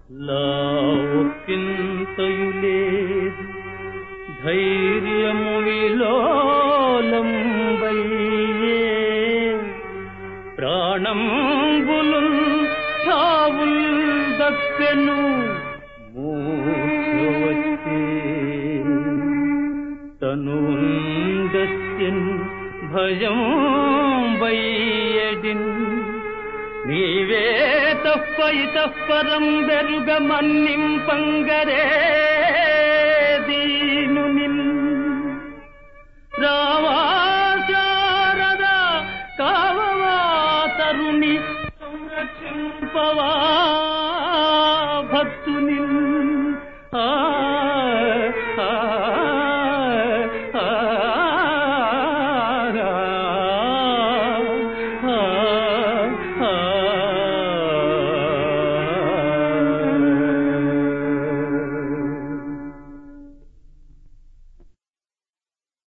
లావుకింతయు లేదు ధైర్యము విలోలంబయ్యే ప్రాణంబులు చావుల్ దక్కెను మూర్ఛవచ్చే తనుందస్యన్ భయం వయ్యడిన్ నీవే తప్ప ఇతః పరం బెరుగ మన్నింపంగరే దీను నిన్ రావా శారద కావవా తరుణి సంరక్షింపవా భక్తుని